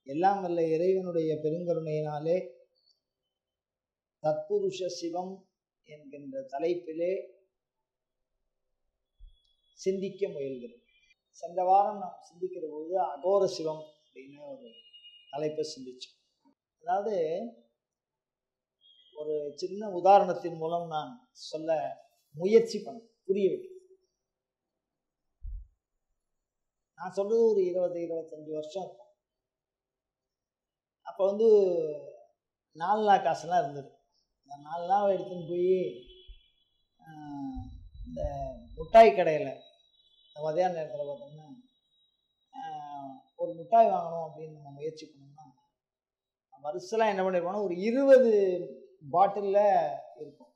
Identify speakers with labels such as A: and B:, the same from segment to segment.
A: எல்லாம் வல்ல இறைவனுடைய பெருங்கருணையினாலே தத்புருஷ சிவம் என்கின்ற தலைப்பிலே சிந்திக்க முயல்கிறேன் சென்ற வாரம் நாம் சிந்திக்கிற பொழுது அகோர சிவம் அப்படின்னு ஒரு தலைப்பை சிந்திச்சோம் அதாவது ஒரு சின்ன உதாரணத்தின் மூலம் நான் சொல்ல முயற்சி பண்ண புரிய வைக்க நான் சொல்றது ஒரு இருபது இருபத்தஞ்சு வருஷம் இருக்கும் அப்போ வந்து நாலு நாள் காசுலாம் இருந்தது இந்த நாலு நாள் எடுத்துன்னு போய் இந்த மிட்டாய் கடையில் இந்த மதியான நேரத்தில் பார்த்தோம்னா ஒரு மிட்டாய் வாங்கணும் அப்படின்னு நம்ம முயற்சி பண்ணோம்னா வருஷலாம் என்ன பண்ணிருப்போம்னா ஒரு இருபது பாட்டிலில் இருக்கும்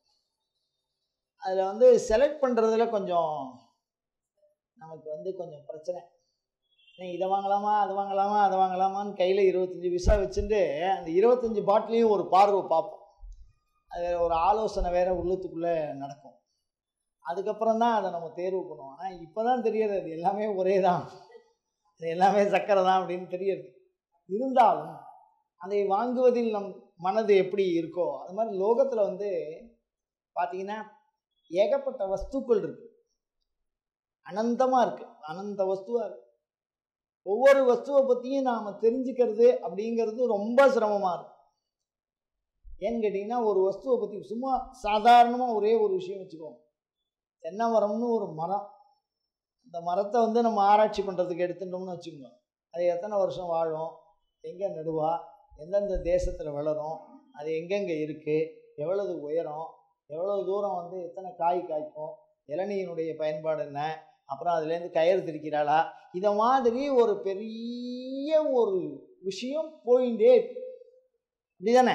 A: அதில் வந்து செலக்ட் பண்ணுறதுல கொஞ்சம் நமக்கு வந்து கொஞ்சம் பிரச்சனை இதை வாங்கலாமா அதை வாங்கலாமா அதை வாங்கலாமான்னு கையில் இருபத்தஞ்சி விசா வச்சுட்டு அந்த இருபத்தஞ்சி பாட்டிலையும் ஒரு பார்வை பார்ப்போம் அது ஒரு ஆலோசனை வேறு உள்ளத்துக்குள்ளே நடக்கும் அதுக்கப்புறம் தான் அதை நம்ம தேர்வு பண்ணுவோம் ஆனால் இப்போ தான் தெரியுது அது எல்லாமே ஒரே தான் அது எல்லாமே சக்கரை தான் அப்படின்னு தெரியுது இருந்தாலும் அதை வாங்குவதில் நம் மனது எப்படி இருக்கோ அது மாதிரி லோகத்தில் வந்து பார்த்தீங்கன்னா ஏகப்பட்ட வஸ்துக்கள் இருக்கு அனந்தமாக இருக்கு அனந்த வஸ்துவாக இருக்கு ஒவ்வொரு வஸ்துவை பற்றியும் நாம் தெரிஞ்சுக்கிறது அப்படிங்கிறது ரொம்ப சிரமமாக இருக்கும் ஏன்னு கேட்டிங்கன்னா ஒரு வஸ்துவை பற்றி சும்மா சாதாரணமாக ஒரே ஒரு விஷயம் வச்சுக்கோங்க தென்னை மரம்னு ஒரு மரம் அந்த மரத்தை வந்து நம்ம ஆராய்ச்சி பண்ணுறதுக்கு எடுத்துட்டோம்னு வச்சுக்கோங்க அது எத்தனை வருஷம் வாழும் எங்கே நடுவா எந்தெந்த தேசத்தில் வளரும் அது எங்கெங்கே இருக்குது எவ்வளவு உயரம் எவ்வளவு தூரம் வந்து எத்தனை காய் காய்க்கும் இளநீயினுடைய பயன்பாடு என்ன அப்புறம் அதுலேருந்து கயிறு திரிக்கிறாளா இதை மாதிரி ஒரு பெரிய ஒரு விஷயம் போயிட்டே அப்படிதானே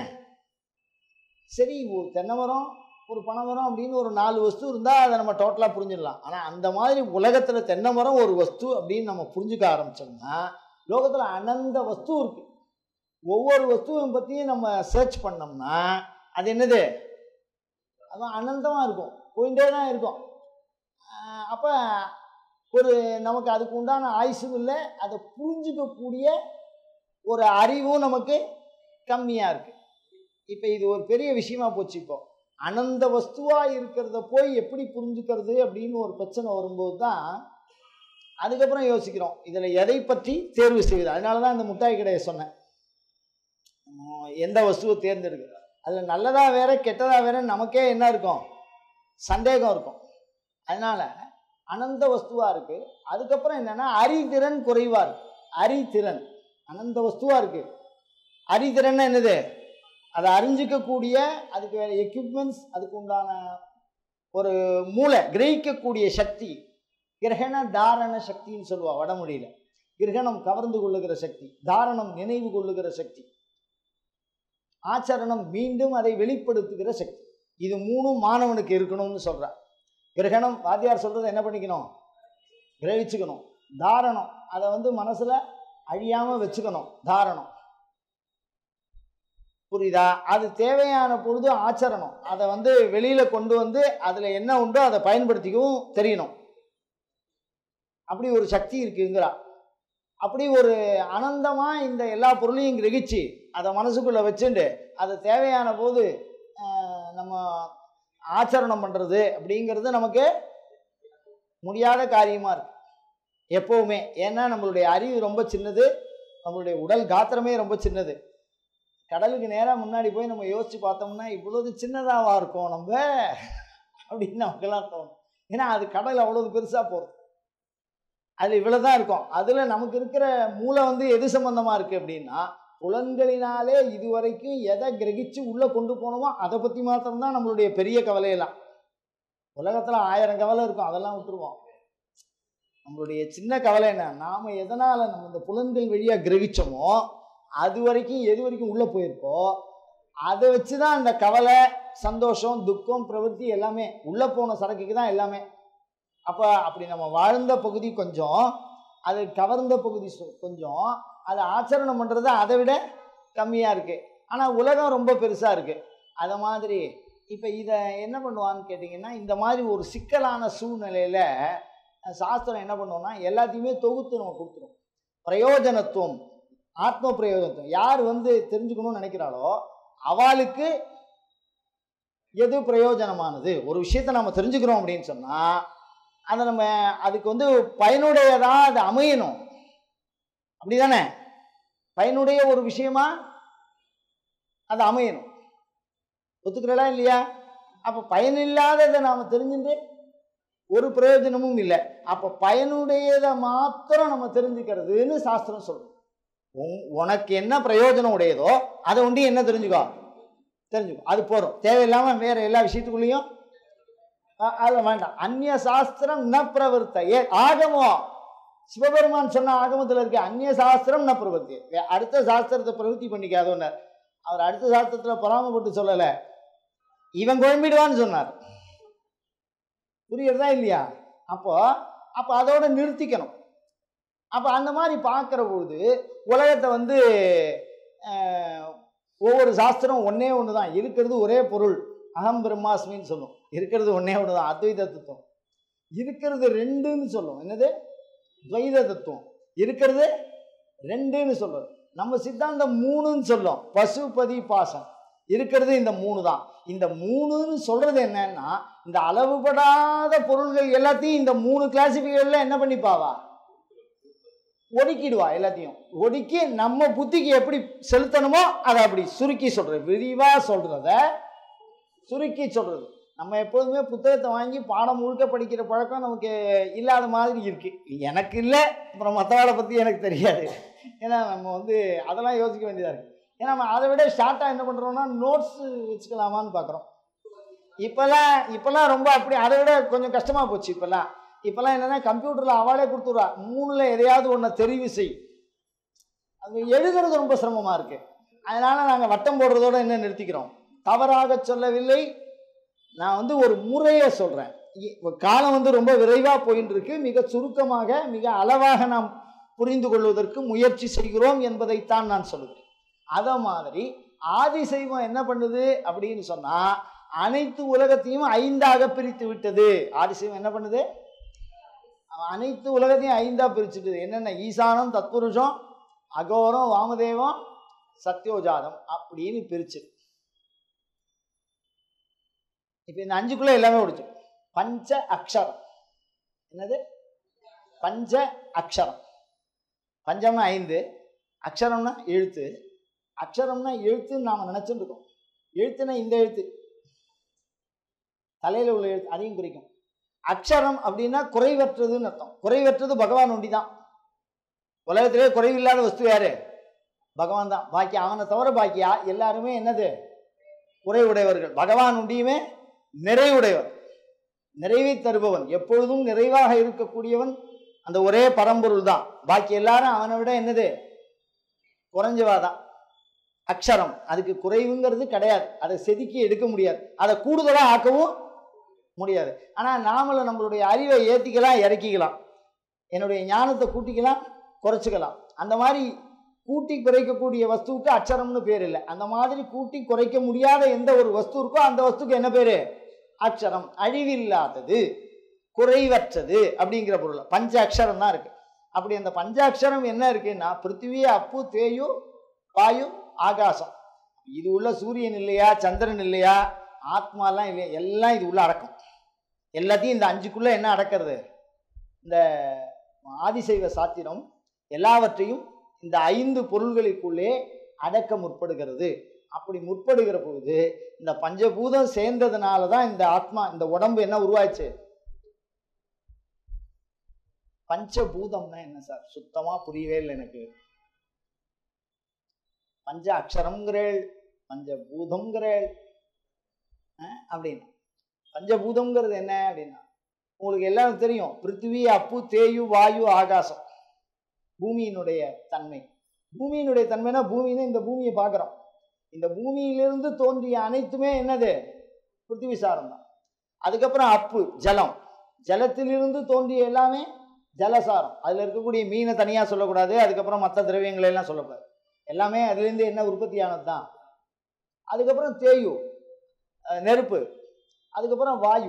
A: சரி ஒரு தென்னை மரம் ஒரு பனை மரம் அப்படின்னு ஒரு நாலு வஸ்து இருந்தால் அதை நம்ம டோட்டலாக புரிஞ்சிடலாம் ஆனால் அந்த மாதிரி உலகத்தில் தென்னை மரம் ஒரு வஸ்து அப்படின்னு நம்ம புரிஞ்சுக்க ஆரம்பித்தோம்னா லோகத்தில் அனந்த வஸ்து இருக்குது ஒவ்வொரு வஸ்துவை பற்றியும் நம்ம சர்ச் பண்ணோம்னா அது என்னது அது அனந்தமாக இருக்கும் போயிட்டே தான் இருக்கும் அப்போ ஒரு நமக்கு அதுக்கு உண்டான ஆயுசும் இல்லை அதை புரிஞ்சுக்கக்கூடிய ஒரு அறிவும் நமக்கு கம்மியாக இருக்குது இப்போ இது ஒரு பெரிய விஷயமா போச்சு இப்போ அனந்த வஸ்துவாக இருக்கிறத போய் எப்படி புரிஞ்சுக்கிறது அப்படின்னு ஒரு பிரச்சனை வரும்போது தான் அதுக்கப்புறம் யோசிக்கிறோம் இதில் எதை பற்றி தேர்வு செய்வது அதனால தான் இந்த முட்டாய் கடையை சொன்னேன் எந்த வஸ்துவை தேர்ந்தெடுக்க அதில் நல்லதாக வேற கெட்டதாக வேற நமக்கே என்ன இருக்கும் சந்தேகம் இருக்கும் அதனால அனந்த வஸ்துவாக இருக்குது அதுக்கப்புறம் என்னென்னா அறிதிறன் குறைவாக இருக்கு அறிதிறன் அனந்த வஸ்துவாக இருக்குது அறிதிறன் என்னது அதை அறிஞ்சிக்கக்கூடிய அதுக்கு வேறு எக்யூப்மெண்ட்ஸ் அதுக்கு உண்டான ஒரு மூளை கிரகிக்கக்கூடிய சக்தி கிரகண தாரண சக்தின்னு சொல்லுவா வடமொழியில் கிரகணம் கவர்ந்து கொள்ளுகிற சக்தி தாரணம் நினைவு கொள்ளுகிற சக்தி ஆச்சரணம் மீண்டும் அதை வெளிப்படுத்துகிற சக்தி இது மூணும் மாணவனுக்கு இருக்கணும்னு சொல்கிறார் கிரகணம் வாத்தியார் சொல்கிறத என்ன பண்ணிக்கணும் கிரகிச்சுக்கணும் தாரணம் அதை வந்து மனசில் அழியாமல் வச்சுக்கணும் தாரணம் புரியுதா அது தேவையான பொழுது ஆச்சரணம் அதை வந்து வெளியில் கொண்டு வந்து அதில் என்ன உண்டோ அதை பயன்படுத்திக்கவும் தெரியணும் அப்படி ஒரு சக்தி இருக்குங்கிறா அப்படி ஒரு அனந்தமாக இந்த எல்லா பொருளையும் கிரகிச்சு அதை மனசுக்குள்ளே வச்சுட்டு அதை தேவையான போது நம்ம ஆச்சரணம் பண்ணுறது அப்படிங்கிறது நமக்கு முடியாத காரியமாக இருக்கு எப்போவுமே ஏன்னா நம்மளுடைய அறிவு ரொம்ப சின்னது நம்மளுடைய உடல் காத்திரமே ரொம்ப சின்னது கடலுக்கு நேராக முன்னாடி போய் நம்ம யோசித்து பார்த்தோம்னா இவ்வளவு சின்னதாவா இருக்கும் நம்ம அப்படின்னு நமக்கெல்லாம் தோணும் ஏன்னா அது கடல் அவ்வளவு பெருசாக போகிறது அதில் இவ்வளோ தான் இருக்கும் அதில் நமக்கு இருக்கிற மூளை வந்து எது சம்மந்தமாக இருக்குது அப்படின்னா புலன்களினாலே இதுவரைக்கும் எதை கிரகிச்சு உள்ளே கொண்டு போனோமோ அதை பற்றி மாத்திரம்தான் நம்மளுடைய பெரிய கவலையெல்லாம் உலகத்தில் ஆயிரம் கவலை இருக்கும் அதெல்லாம் விட்டுருவோம் நம்மளுடைய சின்ன கவலை என்ன நாம் எதனால் நம்ம இந்த புலன்கள் வழியாக கிரகிச்சோமோ அது வரைக்கும் எது வரைக்கும் உள்ளே போயிருக்கோ அதை வச்சு தான் அந்த கவலை சந்தோஷம் துக்கம் பிரவൃத்தி எல்லாமே உள்ளே போன சரக்குக்கு தான் எல்லாமே அப்போ அப்படி நம்ம வாழ்ந்த பகுதி கொஞ்சம் அது கவர்ந்த பகுதி கொஞ்சம் அதை ஆச்சரணம் பண்ணுறது அதை விட கம்மியாக இருக்குது ஆனால் உலகம் ரொம்ப பெருசாக இருக்குது அதை மாதிரி இப்போ இதை என்ன பண்ணுவான்னு கேட்டிங்கன்னா இந்த மாதிரி ஒரு சிக்கலான சூழ்நிலையில் சாஸ்திரம் என்ன பண்ணுவோம்னா எல்லாத்தையுமே தொகுத்து நம்ம கொடுத்துரும் பிரயோஜனத்துவம் ஆத்ம பிரயோஜனம் யார் வந்து தெரிஞ்சுக்கணும்னு நினைக்கிறாளோ அவளுக்கு எது பிரயோஜனமானது ஒரு விஷயத்த நம்ம தெரிஞ்சுக்கிறோம் அப்படின்னு சொன்னா அதை நம்ம அதுக்கு வந்து பயனுடையதா அது அமையணும் அப்படிதானே பயனுடைய ஒரு விஷயமா அது அமையணும் ஒத்துக்கிறடா இல்லையா அப்ப பயனில்லாததை நாம தெரிஞ்சுட்டு ஒரு பிரயோஜனமும் இல்லை அப்ப பயனுடையதை மாத்திரம் நம்ம தெரிஞ்சுக்கிறதுன்னு சாஸ்திரம் சொல்றோம் உன்- உனக்கு என்ன பிரயோஜனம் உடையதோ அதை ஒண்டி என்ன தெரிஞ்சுக்கோ தெரிஞ்சுக்கோ அது போதும் தேவையில்லாம வேற எல்லா விஷயத்துக்குள்ளேயும் அ- அது வேண்டாம் அந்நிய சாஸ்திரம் ந பிரவர்த்த ஏ ஆகமம் சிவபெருமான் சொன்ன ஆகமத்தில் இருக்க அந்நிய சாஸ்திரம் ந பிரவர்த்தி வே- அடுத்த சாஸ்திரத்தை பிரவൃத்தி பண்ணிக்காதோன்னார் அவர் அடுத்த சாஸ்திரத்துல பொறாமப்பட்டு சொல்லல இவன் குழம்பிடுவான்னு சொன்னார் புரியுறதா இல்லையா அப்போ அப்போ அதோட நிறுத்திக்கணும் அப்போ அந்த மாதிரி பார்க்குற பொழுது உலகத்தை வந்து அஹ், ஒவ்வொரு சாஸ்திரம் ஒண்ணே ஒன்று தான் இருக்கிறது ஒரே பொருள் அகம் பிரம்மாஸ்மின்னு சொல்லும் இருக்கிறது ஒண்ணே ஒன்று தான் அத்வைத தத்துவம் இருக்கிறது ரெண்டுன்னு சொல்லும் என்னது துவைத தத்துவம் இருக்கிறது ரெண்டுன்னு சொல்லும் நம்ம சித்தாந்தம் மூணுன்னு சொல்லும் பசுபதி பாசம் இருக்கிறது இந்த மூணு தான் இந்த மூணுன்னு சொல்றது என்னன்னா இந்த அளவுபடாத பொருள்கள் எல்லாத்தையும் இந்த மூணு கிளாசிஃபிகேஷன்ல என்ன பண்ணிப்பாவா ஒடுக்கிடுவா எல்லாத்தையும் ஒடுக்கி நம்ம புத்திக்கு எப்படி செலுத்தணுமோ அதை அப்படி சுருக்கி சொல்றது விரிவா சொல்றத சுருக்கி சொல்றது நம்ம எப்போதுமே புத்தகத்தை வாங்கி பாடம் முழுக்க படிக்கிற பழக்கம் நமக்கு இல்லாத மாதிரி இருக்கு எனக்கு இல்லை அப்புறம் மற்றவாளை பற்றி எனக்கு தெரியாது ஏன்னா நம்ம வந்து அதெல்லாம் யோசிக்க வேண்டியதாக இருக்கு ஏன்னா நம்ம அதை விட ஷார்ட்டாக என்ன பண்ணுறோம்னா நோட்ஸ் வச்சுக்கலாமான்னு பார்க்குறோம் இப்போல்லாம் இப்போல்லாம் ரொம்ப அப்படி அதை விட கொஞ்சம் கஷ்டமாக போச்சு இப்போல்லாம் இப்போல்லாம் என்னன்னா கம்ப்யூட்டரில் அவளே கொடுத்துட்றா மூணில் எதையாவது ஒன்றை தெரிவு செய் அது எழுதுறது ரொம்ப சிரமமாக இருக்கு அதனால நாங்கள் வட்டம் போடுறதோட என்ன நிறுத்திக்கிறோம் தவறாக சொல்லவில்லை நான் வந்து ஒரு முறையை சொல்கிறேன் காலம் வந்து ரொம்ப விரைவாக போயின்னு இருக்கு மிக சுருக்கமாக மிக அளவாக நாம் புரிந்து கொள்வதற்கு முயற்சி செய்கிறோம் என்பதைத்தான் நான் சொல்லுகிறேன் அத மாதிரி ஆதிசைவம் என்ன பண்ணுது அப்படின்னு சொன்னா அனைத்து உலகத்தையும் ஐந்தாக பிரித்து விட்டது ஆதிசைவம் என்ன பண்ணுது அனைத்து உலகத்தையும் ஐந்தா பிரிச்சுட்டுது என்னென்ன ஈசானம் தத்புருஷம் அகோரம் வாமதேவம் சத்யோஜாதம் அப்படின்னு பிரிச்சு இப்போ இந்த அஞ்சுக்குள்ள எல்லாமே முடிச்சு பஞ்ச அக்ஷரம் என்னது பஞ்ச அக்ஷரம் பஞ்சம்னா ஐந்து அக்ஷரம்னா எழுத்து அக்ஷரம்னா எழுத்துன்னு நாம் நினச்சிட்டு இருக்கோம் எழுத்துனா இந்த எழுத்து தலையில் உள்ள எழுத்து அதையும் குறிக்கும் அக்ஷரம் அப்படின்னா குறைவற்றதுன்னு அர்த்தம் குறைவற்றது பகவான் ஒண்டி தான் உலகத்திலே குறைவில்லாத வஸ்து யாரு பகவான் தான் பாக்கி அவனை தவிர பாக்கியா எல்லாருமே என்னது குறைவுடையவர்கள் பகவான் உண்டியுமே நிறைவுடையவர் நிறைவை தருபவன் எப்பொழுதும் நிறைவாக இருக்கக்கூடியவன் அந்த ஒரே பரம்பொருள் தான் பாக்கி எல்லாரும் அவனை விட என்னது குறைஞ்சவா தான் அக்ஷரம் அதுக்கு குறைவுங்கிறது கிடையாது அதை செதுக்கி எடுக்க முடியாது அதை கூடுதலாக ஆக்கவும் முடியாது ஆனால் நாமளும் நம்மளுடைய அறிவை ஏற்றிக்கலாம் இறக்கிக்கலாம் என்னுடைய ஞானத்தை கூட்டிக்கலாம் குறைச்சிக்கலாம் அந்த மாதிரி கூட்டி குறைக்கக்கூடிய வஸ்துவுக்கு அக்ஷரம்னு பேர் இல்லை அந்த மாதிரி கூட்டி குறைக்க முடியாத எந்த ஒரு வஸ்து இருக்கோ அந்த வஸ்துக்கு என்ன பேரு அக்ஷரம் அழிவில்லாதது குறைவற்றது அப்படிங்கிற பொருள் பஞ்ச அக்ஷரம் தான் இருக்கு அப்படி அந்த பஞ்சாட்சரம் என்ன இருக்குன்னா பிருத்திவி அப்பு தேயு வாயு ஆகாசம் இது உள்ள சூரியன் இல்லையா சந்திரன் இல்லையா ஆத்மாலாம் இல்லையா எல்லாம் இது உள்ள அடக்கம் எல்லாத்தையும் இந்த அஞ்சுக்குள்ள என்ன அடக்கிறது இந்த ஆதிசைவ சாத்திரம் எல்லாவற்றையும் இந்த ஐந்து பொருள்களுக்குள்ளே அடக்க முற்படுகிறது அப்படி முற்படுகிற பொழுது இந்த பஞ்சபூதம் சேர்ந்ததுனால தான் இந்த ஆத்மா இந்த உடம்பு என்ன உருவாச்சு பஞ்சபூதம்னா என்ன சார் சுத்தமா புரியவே இல்லை எனக்கு பஞ்ச அக்ஷரம்ங்கிறேள் பஞ்சபூதம்ங்கிறேள் அஹ், அப்படின்னா பஞ்சபூதம்ங்கிறது என்ன அப்படின்னா உங்களுக்கு எல்லாரும் தெரியும் பிருத்திவி அப்பு தேயு வாயு ஆகாசம் பூமியினுடைய தன்மை பூமியினுடைய தன்மைனா பூமின்னு இந்த பூமியை பார்க்குறோம் இந்த பூமியிலிருந்து தோன்றிய அனைத்துமே என்னது பிருத்திவி சாரம் தான் அதுக்கப்புறம் அப்பு ஜலம் ஜலத்திலிருந்து தோன்றிய எல்லாமே ஜலசாரம் அதில் இருக்கக்கூடிய மீனை தனியாக சொல்லக்கூடாது அதுக்கப்புறம் மற்ற திரவியங்களை எல்லாம் சொல்லக்கூடாது எல்லாமே அதுலேருந்து என்ன உற்பத்தியானது தான் அதுக்கப்புறம் தேயு அஹ் நெருப்பு அதுக்கப்புறம் வாயு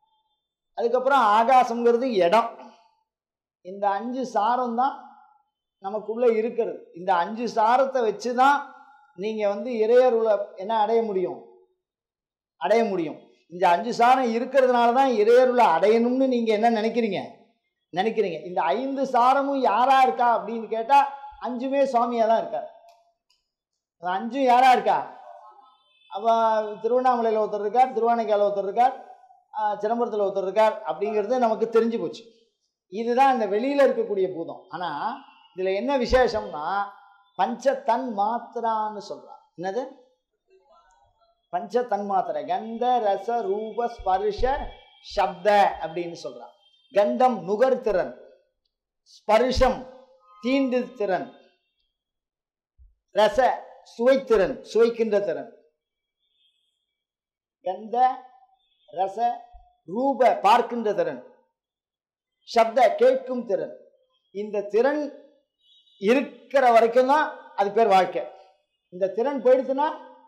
A: அதுக்கப்புறம் ஆகாசம்ங்கிறது இடம் இந்த அஞ்சு சாரம் தான் நமக்குள்ள இருக்கிறது இந்த அஞ்சு சாரத்தை வச்சு தான் நீங்க வந்து இறையருளை என்ன அடைய முடியும் அடைய முடியும் இந்த அஞ்சு சாரம் இருக்கிறதுனால தான் இறையருளை அடையணும்னு நீங்க என்ன நினைக்கிறீங்க நினைக்கிறீங்க இந்த ஐந்து சாரமும் யாரா இருக்கா அப்படின்னு கேட்டா அஞ்சுமே சுவாமியா தான் இருக்கார் அந்த அஞ்சும் யாரா இருக்கா அவ திருவண்ணாமலையில் ஒருத்தர் இருக்கார் திருவானைக்கால ஒருத்தர் இருக்கார் ஆஹ் சிதம்பரத்தில் ஒருத்தர் இருக்கார் அப்படிங்கிறது நமக்கு தெரிஞ்சு போச்சு இதுதான் இந்த வெளியில இருக்கக்கூடிய பூதம் ஆனா இதுல என்ன விசேஷம்னா பஞ்ச தன் மாத்திரான்னு சொல்றான் என்னது பஞ்ச தன் மாத்திரை கந்த ரச ரூப ஸ்பர்ஷ சப்த அப்படின்னு சொல்றான் கந்தம் நுகர்திறன் ஸ்பர்ஷம் தீண்டு திறன் ரச சுவைத்திறன் சுவைக்கின்ற திறன் கந்த ரச ரூப பார்க்கின்ற திறன் சப்த கேட்கும் திறன் இந்த திறன் இருக்கிற வரைக்கும் தான் அது பேர் வாழ்க்கை இந்த திறன் போயிடுச்சுன்னா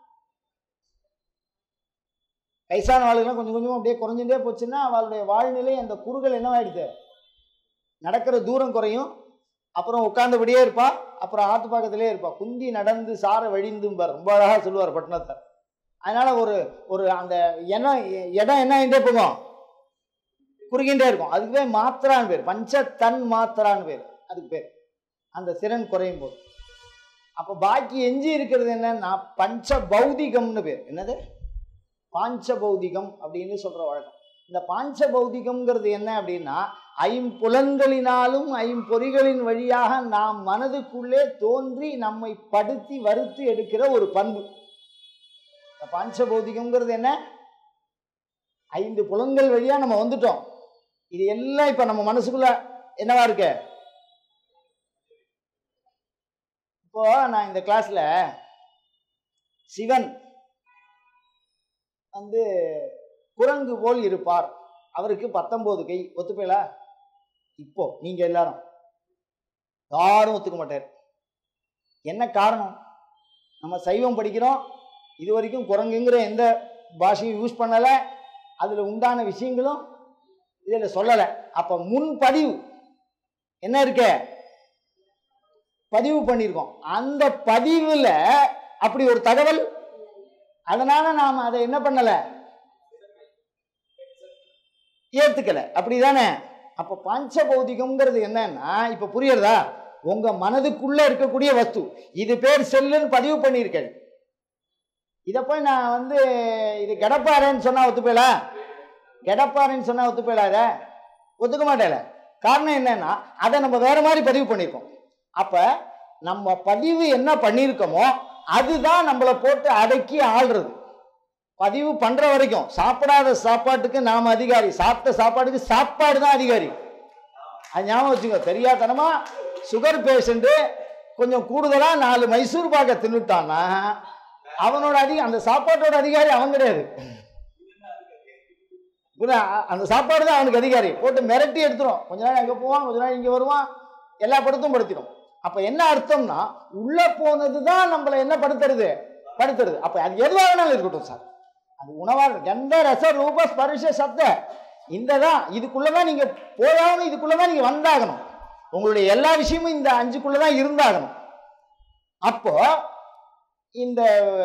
A: வயசான ஆளுகள்லாம் கொஞ்சம் கொஞ்சம் அப்படியே குறைஞ்சுட்டே போச்சுன்னா அவளுடைய வாழ்நிலை அந்த குறுகள் என்னவாயிடுது நடக்கிற தூரம் குறையும் அப்புறம் உட்கார்ந்தபடியே இருப்பா அப்புறம் ஆத்து பக்கத்திலே இருப்பா குந்தி நடந்து சார வழிந்தும்பார் ரொம்ப அழகா சொல்லுவார் பட்டணத்தை அதனால ஒரு ஒரு அந்த இடம் இடம் என்ன ஆகிட்டே போகும் குறுகின்றே இருக்கும் அதுக்கு பேர் மாத்திரான்னு பேர் பஞ்ச தன் மாத்திரான்னு பேர் அதுக்கு பேர் அந்த திறன் குறையும் போது அப்போ பாக்கி எஞ்சி இருக்கிறது என்னன்னா பஞ்ச பௌதிகம்னு பேர் என்னது பாஞ்ச பௌதிகம் அப்படின்னு சொல்ற வழக்கம் இந்த பாஞ்ச பௌதிகம்ங்கிறது என்ன அப்படின்னா ஐம்புலன்களினாலும் ஐம்பொறிகளின் வழியாக நாம் மனதுக்குள்ளே தோன்றி நம்மை படுத்தி வருத்தி எடுக்கிற ஒரு பண்பு இந்த பாஞ்ச பௌதிகம்ங்கிறது என்ன ஐந்து புலன்கள் வழியா நம்ம வந்துட்டோம் இது எல்லாம் இப்ப நம்ம மனசுக்குள்ள என்னவா இருக்கு இப்போ நான் இந்த கிளாஸ்ல சிவன் வந்து குரங்கு போல் இருப்பார் அவருக்கு பத்தொன்பது கை ஒத்துப்பீங்களா இப்போ நீங்க எல்லாரும் யாரும் ஒத்துக்க மாட்டார் என்ன காரணம் நம்ம சைவம் படிக்கிறோம் இது வரைக்கும் குரங்குங்கிற எந்த பாஷையும் யூஸ் பண்ணல அதுல உண்டான விஷயங்களும் இதுல சொல்லலை அப்ப முன் பதிவு என்ன இருக்க பதிவு பண்ணியிருக்கோம் அந்த பதிவுல அப்படி ஒரு தகவல் அதனால நாம அதை என்ன பண்ணல ஏத்துக்கல அப்படிதானே அப்ப பஞ்ச பௌதிகம்ங்கிறது என்னன்னா இப்ப புரியுறதா உங்க மனதுக்குள்ள இருக்கக்கூடிய வஸ்து இது பேர் செல்லுன்னு பதிவு பண்ணியிருக்கேன் இதை போய் நான் வந்து இது கெடப்பாறைன்னு சொன்னா ஒத்துப்பேலா கெடப்பாறைன்னு சொன்னா ஒத்துப்பேலா இதை ஒத்துக்க மாட்டேல காரணம் என்னன்னா அதை நம்ம வேற மாதிரி பதிவு பண்ணியிருக்கோம் அப்ப நம்ம பதிவு என்ன பண்ணியிருக்கோமோ அதுதான் நம்மளை போட்டு அடக்கி ஆள்றது பதிவு பண்ற வரைக்கும் சாப்பிடாத சாப்பாட்டுக்கு நாம அதிகாரி சாப்பிட்ட சாப்பாட்டுக்கு சாப்பாடு தான் அதிகாரி அது ஞாபகம் வச்சுக்கோ தெரியாதனமா சுகர் பேஷண்ட் கொஞ்சம் கூடுதலா நாலு மைசூர் பாக்க தின்னுட்டான்னா அவனோட அதிக அந்த சாப்பாட்டோட அதிகாரி அவன் கிடையாது புரியுதா? அந்த சாப்பாடு தான் அவனுக்கு அதிகாரி போட்டு மிரட்டி எடுத்துரும் கொஞ்ச நாள் அங்கே போவான் கொஞ்ச நாள் இங்கே வருவான் எல்லா படத்தும் படுத்திடும் அப்ப என்ன அர்த்தம்னா உள்ள போனது தான் நம்மளை என்ன படுத்துறது படுத்துறது அப்ப அது எதுவாக வேணாலும் இருக்கட்டும் சார் அது உணவா கந்த ரச ரூப ஸ்பரிச சப்த இந்த தான் இதுக்குள்ளதான் நீங்க போயாகணும் இதுக்குள்ளதான் நீங்க வந்தாகணும் உங்களுடைய எல்லா விஷயமும் இந்த அஞ்சுக்குள்ளதான் இருந்தாகணும் அப்போ இந்த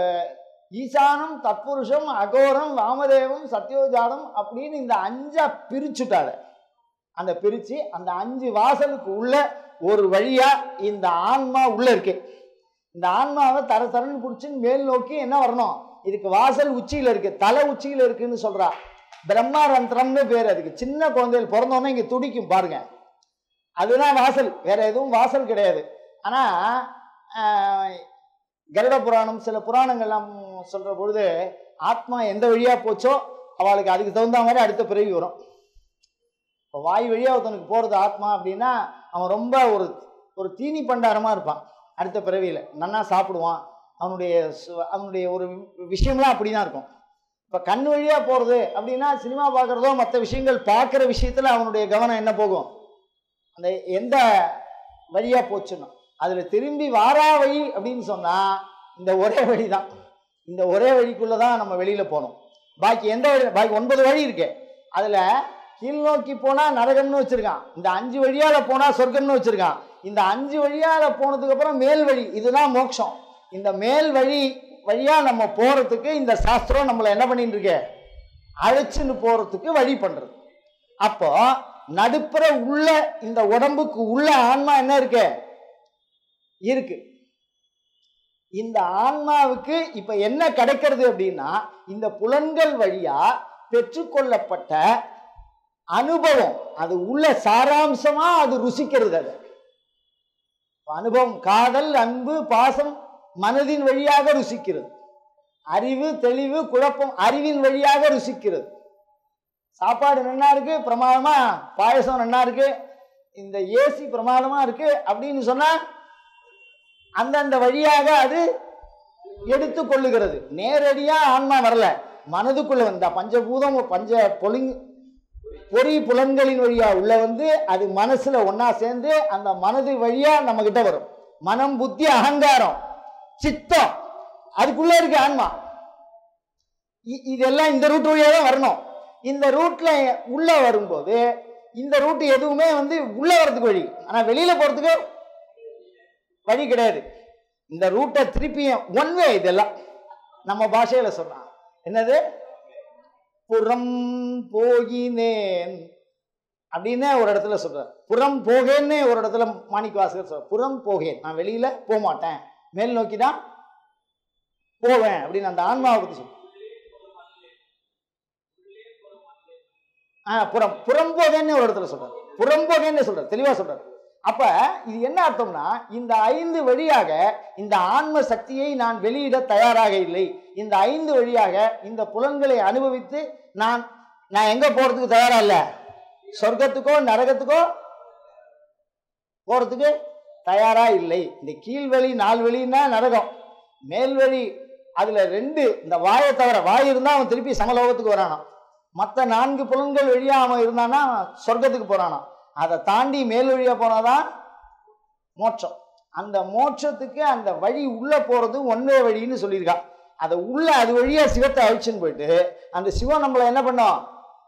A: ஈசானம் தத்புருஷம் அகோரம் வாமதேவம் சத்யோஜாதம் அப்படின்னு இந்த அஞ்சா பிரிச்சுட்டாரு அந்த பிரிச்சு அந்த அஞ்சு வாசலுக்கு உள்ள ஒரு வழியா இந்த ஆன்மா உள்ள இருக்கு இந்த ஆன்மாவை தர தரன்னு பிடிச்சின்னு மேல் நோக்கி என்ன வரணும் இதுக்கு வாசல் உச்சியில இருக்கு தலை உச்சியில இருக்குன்னு சொல்றா பிரம்மாரந்திரம்னு பேர் அதுக்கு சின்ன குழந்தைகள் பிறந்தோன்னே இங்க துடிக்கும் பாருங்க அதுதான் வாசல் வேற எதுவும் வாசல் கிடையாது ஆனா ஆஹ், கருட புராணம் சில புராணங்கள்லாம் சொல்ற பொழுது ஆத்மா எந்த வழியா போச்சோ அவளுக்கு அதுக்கு தகுந்த மாதிரி அடுத்த பிறவி வரும் இப்போ வாய் வழியா ஒருத்தனுக்கு போறது ஆத்மா அப்படின்னா அவன் ரொம்ப ஒரு ஒரு தீனி பண்டாரமா இருப்பான் அடுத்த பிறவியில நன்னா சாப்பிடுவான் அவனுடைய சு- அவனுடைய ஒரு விஷயம்லாம் அப்படிதான் இருக்கும் இப்போ கண் வழியா போறது அப்படின்னா சினிமா பார்க்கறதோ மற்ற விஷயங்கள் பார்க்குற விஷயத்துல அவனுடைய கவனம் என்ன போகும் அந்த எந்த வழியா போச்சுன்னா அதுல திரும்பி வாரா வழி அப்படின்னு சொன்னா இந்த ஒரே வழி தான் இந்த ஒரே வழிக்குள்ள தான் நம்ம வெளியில போகணும் பாக்கி எந்த வழி பாக்கி ஒன்பது வழி இருக்கு அதுல கீழ் நோக்கி போனா நரகம்னு வச்சிருக்கான் இந்த அஞ்சு வழியால போனா சொர்க்கம்னு வச்சிருக்கான் இந்த அஞ்சு வழியால போனதுக்கு அப்புறம் மேல் வழி இதுதான் மோட்சம் இந்த மேல் வழி வழியா நம்ம போறதுக்கு இந்த சாஸ்திரம் நம்மளை என்ன பண்ணிட்டு இருக்கு அழைச்சின்னு போறதுக்கு வழி பண்றது அப்போ நடுப்புற உள்ள இந்த உடம்புக்கு உள்ள ஆன்மா என்ன இருக்கு இருக்கு இந்த ஆன்மாவுக்கு இப்ப என்ன கிடைக்கிறது அப்படின்னா இந்த புலன்கள் வழியா பெற்றுக்கொள்ளப்பட்ட அனுபவம் அது உள்ள சாராம்சமா அது ருசிக்கிறது அது அனுபவம் காதல் அன்பு பாசம் மனதின் வழியாக ருசிக்கிறது அறிவு தெளிவு குழப்பம் அறிவின் வழியாக ருசிக்கிறது சாப்பாடு நன்னா இருக்கு பிரமாதமா பாயசம் நன்னா இருக்கு இந்த ஏசி பிரமாதமா இருக்கு அப்படின்னு சொன்னா அந்தந்த வழியாக அது எடுத்து கொள்ளுகிறது நேரடியா ஆன்மா வரல மனதுக்குள்ள வந்தா பஞ்சபூதம் பஞ்ச பொலிங் பொறி புலன்களின் வழியா உள்ள வந்து அது மனசுல ஒண்ணா சேர்ந்து அந்த மனது வழியா நம்ம கிட்ட வரும் மனம் புத்தி அகங்காரம் சித்தம் அதுக்குள்ள இருக்கு ஆன்மா இ- இதெல்லாம் இந்த ரூட் வழியா தான் வரணும் இந்த ரூட்ல உள்ள வரும்போது இந்த ரூட் எதுவுமே வந்து உள்ள வர்றதுக்கு வழி ஆனா வெளியில போறதுக்கு வழி கிடையாது இந்த ரூட்டை திருப்பியும் ஒன் வே இதெல்லாம் நம்ம பாஷையில சொல்லலாம் என்னது புறம் போகினேன் அப்படின்னு ஒரு இடத்துல சொல்றார் புறம் போகேன்னு ஒரு இடத்துல மாணிக்க வாசகர் சொல்ற புறம் போகேன் நான் வெளியில போக மாட்டேன் மேல் நோக்கி தான் போவேன் அப்படின்னு அந்த ஆன்மாவை பத்தி சொல்ற ஆ புறம் புறம்போகேன்னு ஒரு இடத்துல சொல்றாரு புறம்போகேன்னு சொல்றாரு தெளிவா சொல்றாரு அப்ப இது என்ன அர்த்தம்னா இந்த ஐந்து வழியாக இந்த ஆன்ம சக்தியை நான் வெளியிட தயாராக இல்லை இந்த ஐந்து வழியாக இந்த புலன்களை அனுபவித்து நான் நான் எங்க போறதுக்கு தயாரா இல்ல சொர்க்கத்துக்கோ நரகத்துக்கோ போறதுக்கு தயாரா இல்லை இந்த கீழ்வழி நால்வழின்னா நரகம் மேல்வழி அதுல ரெண்டு இந்த வாயை தவிர வாய் இருந்தா அவன் திருப்பி சமலோகத்துக்கு வரானாம் மற்ற நான்கு புலன்கள் வழியா அவன் இருந்தானா சொர்க்கத்துக்கு போறானாம் அதை தாண்டி மேல் வழியா போனாதான் மோட்சம் அந்த மோட்சத்துக்கு அந்த வழி உள்ள போறது ஒன்வே வழின்னு சொல்லியிருக்கா அதை உள்ள அது வழியா சிவத்தை அழிச்சுன்னு போயிட்டு அந்த சிவம் நம்மளை என்ன பண்ணும்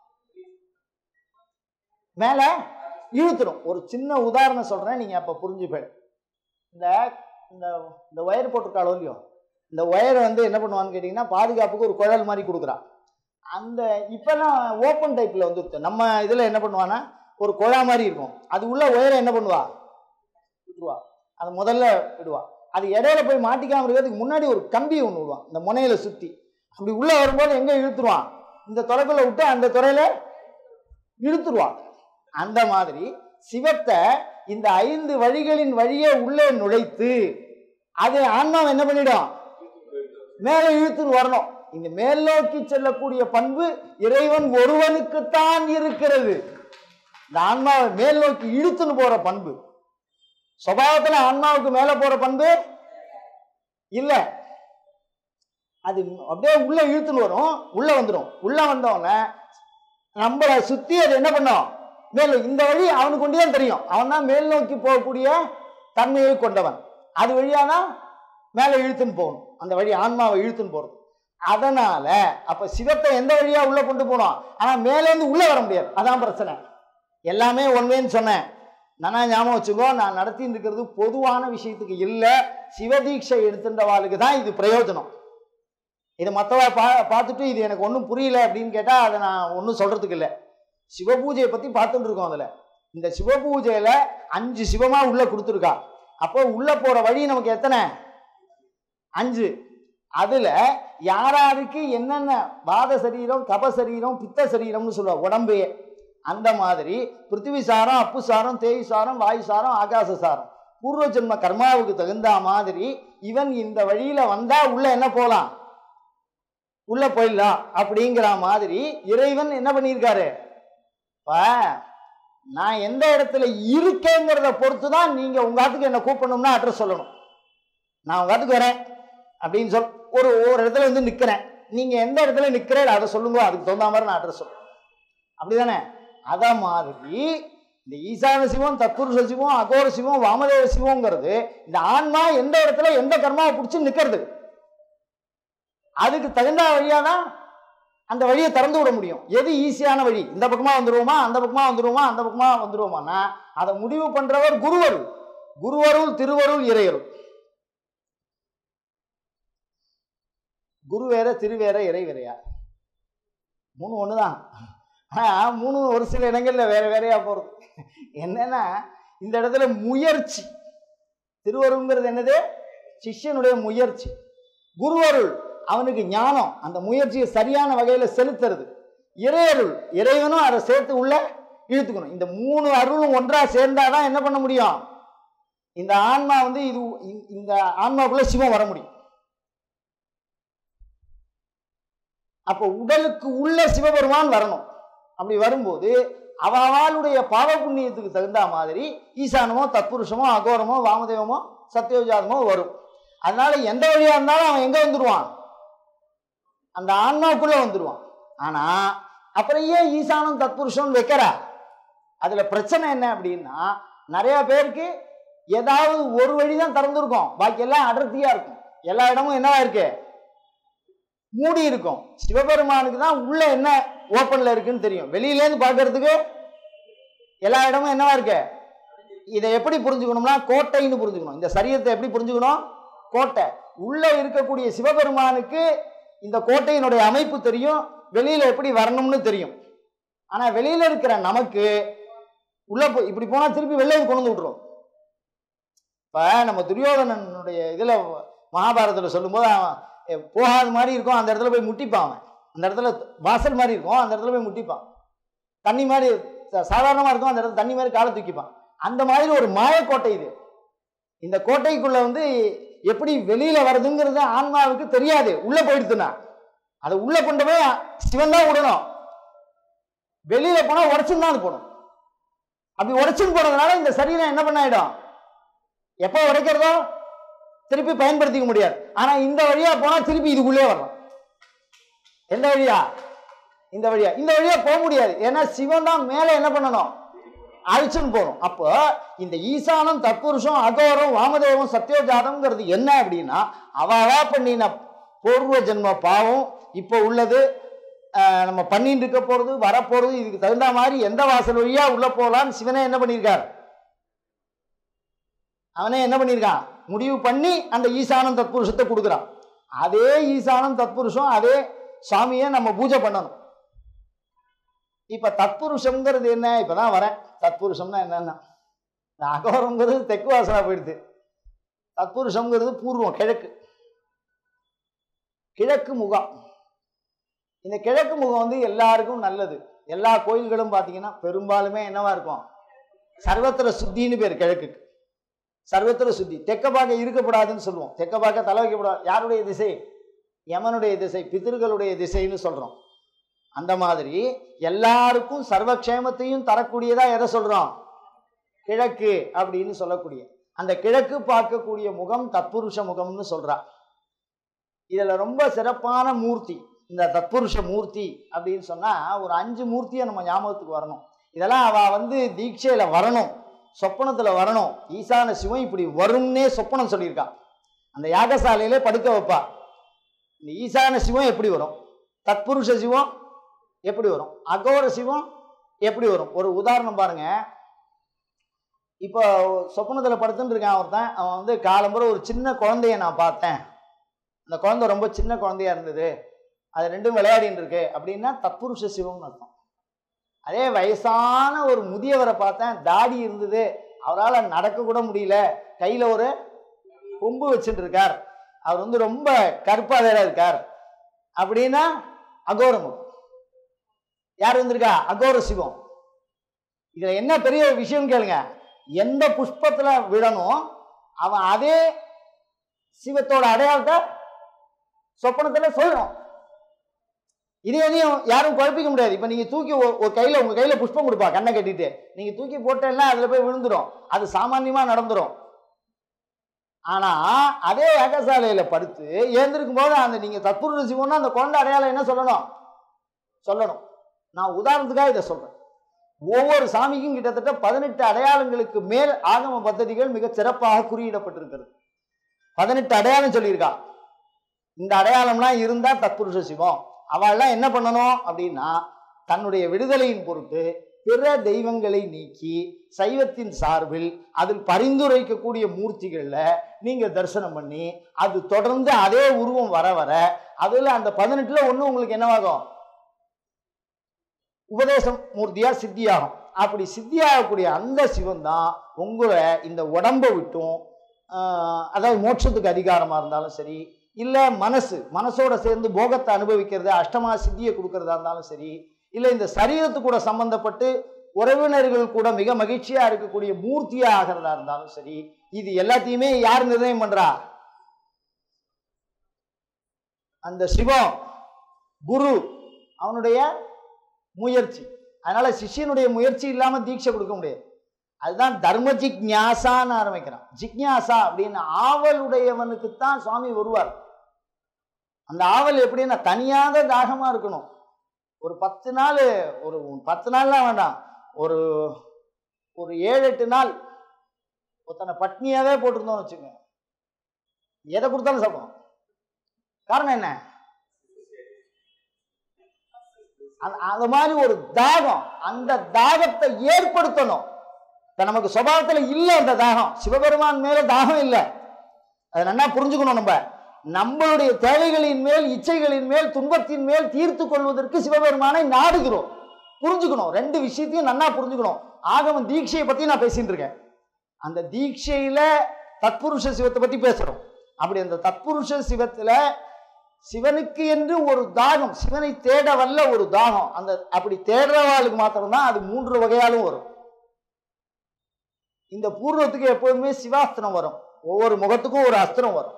A: மேல இழுத்துடும் ஒரு சின்ன உதாரணம் சொல்றேன் நீங்க அப்ப புரிஞ்சுப்பேன் இந்த இந்த இந்த ஒயர் போட்டிருக்காளோ இல்லையோ இந்த ஒயரை வந்து என்ன பண்ணுவான்னு கேட்டிங்கன்னா பாதுகாப்புக்கு ஒரு குழல் மாதிரி கொடுக்குறான் அந்த இப்பெல்லாம் ஓப்பன் டைப்பில் வந்துருச்சு நம்ம இதில் என்ன பண்ணுவான்னா ஒரு குழா மாதிரி இருக்கும் அது உள்ள ஒயரை என்ன பண்ணுவா விட்டுருவா அது முதல்ல விடுவா அது இடையில போய் மாட்டிக்காம இருக்கிறதுக்கு முன்னாடி ஒரு கம்பி ஒன்று விடுவான் இந்த முனையில சுற்றி அப்படி உள்ள வரும்போது எங்கே இழுத்துருவான் இந்த துறைக்குள்ள விட்டு அந்த துறையில இழுத்துருவான் அந்த மாதிரி சிவத்தை இந்த ஐந்து வழிகளின் வழியே உள்ளே நுழைத்து அது ஆன்மாவை என்ன பண்ணிடும் மேலே இழுத்துன்னு வரணும் இந்த மேல் நோக்கி செல்லக்கூடிய பண்பு இறைவன் ஒருவனுக்குத்தான் இருக்கிறது இந்த ஆன்மாவை மேல் நோக்கி இழுத்துன்னு போற பண்பு சுபாவத்துல ஆன்மாவுக்கு மேல போற பண்பு இல்ல அது அப்படியே உள்ள இழுத்துன்னு வரும் உள்ள வந்துடும் உள்ள வந்தவன நம்மளை சுத்தி அது என்ன பண்ணும் மேல இந்த வழி அவனுக்கு கொண்டே தெரியும் அவன் தான் மேல் நோக்கி போகக்கூடிய தன்மையை கொண்டவன் அது வழியாதான் மேல இழுத்துன்னு போகணும் அந்த வழி ஆன்மாவை இழுத்துன்னு போறது அதனால அப்ப சிவத்தை எந்த வழியா உள்ள கொண்டு போனோம் ஆனா மேலேருந்து உள்ள வர முடியாது அதான் பிரச்சனை எல்லாமே ஒன்வேன்னு சொன்னேன் நானா ஞாபகம் வச்சுக்கோ நான் நடத்திட்டு இருக்கிறது பொதுவான விஷயத்துக்கு இல்லை சிவதீட்சை எடுத்துட்டவாளுக்கு தான் இது பிரயோஜனம் இது மற்றவ பா பார்த்துட்டு இது எனக்கு ஒன்றும் புரியல அப்படின்னு கேட்டால் அதை நான் ஒன்றும் சொல்றதுக்கு இல்லை சிவபூஜையை பற்றி பார்த்துட்டு இருக்கோம் அதில் இந்த சிவபூஜையில் அஞ்சு சிவமா உள்ள கொடுத்துருக்கா அப்போ உள்ள போற வழி நமக்கு எத்தனை அஞ்சு அதுல யாராருக்கு என்னென்ன வாத சரீரம் கப சரீரம் பித்த சரீரம்னு சொல்லுவா உடம்பையே அந்த மாதிரி பிருத்திவி சாரம் அப்பு சாரம் தேய் சாரம் வாயு சாரம் ஆகாச சாரம் பூர்வ ஜென்ம கர்மாவுக்கு தகுந்த மாதிரி இவன் இந்த வழியில வந்தா உள்ள என்ன போலாம் உள்ள போயிடலாம் அப்படிங்கிற மாதிரி இறைவன் என்ன பண்ணியிருக்காரு இப்ப நான் எந்த இடத்துல இருக்கேங்கிறத பொறுத்து தான் நீங்க உங்க ஆத்துக்கு என்ன கூப்பிடணும்னா அட்ரஸ் சொல்லணும் நான் உங்க ஆத்துக்கு வரேன் அப்படின்னு சொல் ஒரு ஒரு இடத்துல வந்து நிக்கிறேன் நீங்க எந்த இடத்துல நிக்கிறேன் அதை சொல்லுங்க அதுக்கு தகுந்த மாதிரி நான் அட்ரஸ் சொல்லுவேன் அப்படிதானே அத மாதிரி இந்த ஈசான சிவம் தத்துருஷ சிவம் அகோர சிவம் வாமதேவ சிவங்கிறது இந்த ஆன்மா எந்த இடத்துல எந்த கர்மாவை பிடிச்சி நிக்கிறது அதுக்கு தகுந்த வழியா தான் அந்த வழியை திறந்து விட முடியும் எது ஈஸியான வழி இந்த பக்கமா வந்துருவோமா அந்த பக்கமா வந்துருவோமா அந்த பக்கமா வந்துருவோமான்னா அதை முடிவு பண்றவர் குருவருள் குருவருள் திருவருள் இறையருள் குரு வேற திரு வேற இறை வேறையா மூணு ஒண்ணுதான் ஆனா மூணு ஒரு சில இடங்கள்ல வேற வேறையா போறது என்னன்னா இந்த இடத்துல முயற்சி திருவருங்கிறது என்னது சிஷ்யனுடைய முயற்சி குருவருள் அவனுக்கு ஞானம் அந்த முயற்சியை சரியான வகையில செலுத்துறது இறையருள் இறைவனும் அதை சேர்த்து உள்ள இழுத்துக்கணும் இந்த மூணு அருளும் ஒன்றா சேர்ந்தாதான் என்ன பண்ண முடியும் இந்த ஆன்மா வந்து இது இந்த- இந்த ஆன்மாக்குள்ள சிவம் வர முடியும் அப்போ உடலுக்கு உள்ள சிவபெருமான் வரணும் அப்படி வரும்போது அவளுடைய பாவ புண்ணியத்துக்கு தகுந்த மாதிரி ஈசானமோ தத்புருஷமோ அகோரமோ வாமதேவமோ சத்யோஜாதமோ வரும் அதனால எந்த வழியா இருந்தாலும் அவன் எங்க வந்துருவான் அந்த ஆன்மாவுக்குள்ள வந்துருவான் ஆனா அப்புறம் ஏன் ஈசானம் தத்புருஷம் வைக்கிறா அதுல பிரச்சனை என்ன அப்படின்னா நிறைய பேருக்கு ஏதாவது ஒரு வழி தான் திறந்திருக்கும் பாக்கி எல்லாம் அடர்த்தியா இருக்கும் எல்லா இடமும் என்னவா இருக்கு மூடி இருக்கும் சிவபெருமானுக்கு தான் உள்ள என்ன ஓப்பன்ல இருக்குன்னு தெரியும் வெளியில இருந்து பார்க்கறதுக்கு எல்லா இடமும் என்னவா இருக்கு இதை எப்படி புரிஞ்சுக்கணும்னா கோட்டைன்னு புரிஞ்சுக்கணும் இந்த சரீரத்தை எப்படி புரிஞ்சுக்கணும் கோட்டை உள்ள இருக்கக்கூடிய சிவபெருமானுக்கு இந்த கோட்டையினுடைய அமைப்பு தெரியும் வெளியில எப்படி வரணும்னு தெரியும் ஆனா வெளியில இருக்கிற நமக்கு உள்ள போய் இப்படி போனா திருப்பி வெளில கொண்டு வந்து விட்டுரும் இப்ப நம்ம துரியோதனனுடைய இதுல மகாபாரதத்துல சொல்லும்போது அவன் எ, போகாத மாதிரி இருக்கும் அந்த இடத்துல போய் முட்டிப்பான் அவன் அந்த இடத்துல வாசல் மாதிரி இருக்கும் அந்த இடத்துல போய் முட்டிப்பான் தண்ணி மாதிரி சா- சாதாரணமா இருக்கும் அந்த இடத்துல தண்ணி மாதிரி காலை தூக்கிப்பான் அந்த மாதிரி ஒரு மாயக்கோட்டை இது இந்த கோட்டைக்குள்ள வந்து எப்படி வெளியில வருதுங்கிறது ஆன்மாவுக்கு தெரியாது உள்ள போயிடுத்துனா அதை உள்ள கொண்டு போய் சிவன் தான் விடணும் வெளியில போனா உடச்சுன்னு தான் அது போடும் அப்படி உடைச்சுன்னு போனதுனால இந்த சரீரம் என்ன பண்ண ஆயிடும் எப்போ உடைக்கிறதோ திருப்பி பயன்படுத்திக்க முடியாது ஆனா இந்த வழியா போனா திருப்பி இதுக்குள்ளே வரலாம் எந்த வழியா இந்த வழியா இந்த வழியா போக முடியாது ஏன்னா சிவன் தான் மேல என்ன பண்ணணும் அழிச்சுன்னு போகணும் அப்போ இந்த ஈசானம் தத்புருஷம் அகோரம் வாமதேவம் சத்யோஜாதம்ங்கிறது என்ன அப்படின்னா அவளா பண்ணின பூர்வ ஜென்ம பாவம் இப்போ உள்ளது ஆஹ், நம்ம பண்ணிட்டு இருக்க போறது வரப்போறது இதுக்கு தகுந்த மாதிரி எந்த வாசல் வழியா உள்ள போகலான்னு சிவனே என்ன பண்ணியிருக்கார் அவனே என்ன பண்ணியிருக்கான் முடிவு பண்ணி அந்த ஈசானம் தத்புருஷத்தை கொடுக்குறான் அதே ஈசானம் தத்புருஷம் அதே சாமியை நம்ம பூஜை பண்ணணும் இப்ப தத்புருஷம்ங்கிறது என்ன இப்பதான் வரேன் தத்புருஷம்னா என்னன்னா இந்த அகோரங்கிறது தெற்கு வாசலா போயிடுது தத்புருஷம்ங்கிறது பூர்வம் கிழக்கு கிழக்கு முகம் இந்த கிழக்கு முகம் வந்து எல்லாருக்கும் நல்லது எல்லா கோயில்களும் பார்த்தீங்கன்னா பெரும்பாலுமே என்னவா இருக்கும் சர்வத்திர சுத்தின்னு பேர் கிழக்குக்கு சர்வத்திர சுத்தி தெக்க பார்க்க இருக்கப்படாதுன்னு சொல்லுவோம் தெக்க பார்க்க தலை வைக்கப்படாது யாருடைய திசை யமனுடைய திசை பிதர்களுடைய திசைன்னு சொல்றோம் அந்த மாதிரி எல்லாருக்கும் சர்வக்ஷேமத்தையும் தரக்கூடியதா எதை சொல்றோம் கிழக்கு அப்படின்னு சொல்லக்கூடிய அந்த கிழக்கு பார்க்கக்கூடிய முகம் தத்புருஷ முகம்னு சொல்றா இதுல ரொம்ப சிறப்பான மூர்த்தி இந்த தத்புருஷ மூர்த்தி அப்படின்னு சொன்னா ஒரு அஞ்சு மூர்த்தியை நம்ம ஞாபகத்துக்கு வரணும் இதெல்லாம் அவ வந்து தீட்சையில வரணும் சொப்பனத்துல வரணும் ஈசான சிவம் இப்படி வரும்னே சொப்பனம் சொல்லியிருக்கா அந்த யாகசாலையிலே படுக்க வைப்பா இந்த ஈசான சிவம் எப்படி வரும் தத்புருஷ சிவம் எப்படி வரும் அகோர சிவம் எப்படி வரும் ஒரு உதாரணம் பாருங்க இப்போ சொப்பனத்துல படுத்துட்டு இருக்கான் ஒருத்தன் அவன் வந்து காலம்புற ஒரு சின்ன குழந்தைய நான் பார்த்தேன் அந்த குழந்தை ரொம்ப சின்ன குழந்தையா இருந்தது அது ரெண்டும் விளையாடின்னு இருக்கு அப்படின்னா தத்புருஷ சிவம்னு அர்த்தம் அதே வயசான ஒரு முதியவரை பார்த்தேன் தாடி இருந்தது அவரால் நடக்க கூட முடியல கையில ஒரு கொம்பு வச்சுட்டு இருக்கார் அவர் வந்து ரொம்ப கருப்பா வேற இருக்கார் அப்படின்னா அகோரம் யார் வந்திருக்கா அகோர சிவம் இதுல என்ன பெரிய விஷயம் கேளுங்க எந்த புஷ்பத்துல விழணும் அவன் அதே சிவத்தோட அடையாளத்தை சொப்பனத்துல சொல்லணும் இது எதையும் யாரும் குழப்பிக்க முடியாது இப்ப நீங்க தூக்கி ஒ- ஒரு கையில உங்க கையில புஷ்பம் கொடுப்பா கண்ணை கட்டிட்டு நீங்க தூக்கி போட்டேன்னா அதுல போய் விழுந்துரும் அது சாமான்யமா நடந்துரும் ஆனா அதே யாகசாலையில படுத்து ஏந்திருக்கும் போது அந்த நீங்க தத்புருஷ சிவம்னா அந்த குழந்தை அடையாளம் என்ன சொல்லணும் சொல்லணும் நான் உதாரணத்துக்காக இதை சொல்றேன் ஒவ்வொரு சாமிக்கும் கிட்டத்தட்ட பதினெட்டு அடையாளங்களுக்கு மேல் ஆகம பദ്ധதிகள் மிக சிறப்பாக குறியிடப்பட்டிருக்கிறது பதினெட்டு அடையாளம் சொல்லியிருக்கா இந்த அடையாளம்லாம் இருந்தா தத்புருஷ சிவம் அவள்லாம் என்ன பண்ணணும் அப்படின்னா தன்னுடைய விடுதலையின் பொருட்டு பிற தெய்வங்களை நீக்கி சைவத்தின் சார்பில் அதில் பரிந்துரைக்கக்கூடிய மூர்த்திகள்ல நீங்க தரிசனம் பண்ணி அது தொடர்ந்து அதே உருவம் வர வர அதுல அந்த பதினெட்டுல ஒண்ணு உங்களுக்கு என்னவாகும் உபதேசம் மூர்த்தியா சித்தியாகும் அப்படி சித்தியாகக்கூடிய அந்த சிவன் தான் உங்களை இந்த உடம்பை விட்டும் ஆஹ், அதாவது மோட்சத்துக்கு அதிகாரமா இருந்தாலும் சரி இல்ல மனசு மனசோட சேர்ந்து போகத்தை அனுபவிக்கிறது அஷ்டமா சித்தியை கொடுக்கறதா இருந்தாலும் சரி இல்ல இந்த சரீரத்து கூட சம்பந்தப்பட்டு உறவினர்கள் கூட மிக மகிழ்ச்சியா இருக்கக்கூடிய மூர்த்தியா ஆகிறதா இருந்தாலும் சரி இது எல்லாத்தையுமே யார் நிர்ணயம் பண்றா அந்த சிவம் குரு அவனுடைய முயற்சி அதனால சிஷ்யனுடைய முயற்சி இல்லாம தீட்சை கொடுக்க முடியாது அதுதான் தர்ம ஜிக்ஞாசான்னு ஆரம்பிக்கிறான் ஜிக்ஞாசா அப்படின்னு ஆவலுடையவனுக்கு தான் சுவாமி வருவார் அந்த ஆவல் எப்படின்னா தனியாத தாகமா இருக்கணும் ஒரு பத்து நாள் ஒரு பத்து நாள்லாம் வேண்டாம் ஒரு ஒரு ஏழு எட்டு நாள் ஒருத்தனை பட்னியாவே போட்டிருந்தோம்னு வச்சுங்க எதை கொடுத்தாலும் சாப்பிடுவோம் காரணம் என்ன அந்த- அந்த மாதிரி ஒரு தாகம் அந்த தாகத்தை ஏற்படுத்தணும் இப்ப நமக்கு சுபாவத்துல இல்ல அந்த தாகம் சிவபெருமான் மேல தாகம் இல்ல அதை நல்லா புரிஞ்சுக்கணும் நம்ம நம்மளுடைய தேவைகளின் மேல் இச்சைகளின் மேல் துன்பத்தின் மேல் தீர்த்து கொள்வதற்கு சிவபெருமானை நாடுகிறோம் புரிஞ்சுக்கணும் ரெண்டு விஷயத்தையும் நல்லா புரிஞ்சுக்கணும் ஆகமம் தீட்சையை பத்தி நான் பேசிட்டு இருக்கேன் அந்த தீட்சையில தத்புருஷ சிவத்தை பத்தி பேசுறோம் அப்படி அந்த தத்புருஷ சிவத்துல சிவனுக்கு என்று ஒரு தாகம் சிவனை தேட வல்ல ஒரு தாகம் அந்த அப்படி தேடுறவாளுக்கு மாத்திரம்தான் அது மூன்று வகையாலும் வரும் இந்த பூர்வத்துக்கு எப்போதுமே சிவாஸ்திரம் வரும் ஒவ்வொரு முகத்துக்கும் ஒரு அஸ்திரம் வரும்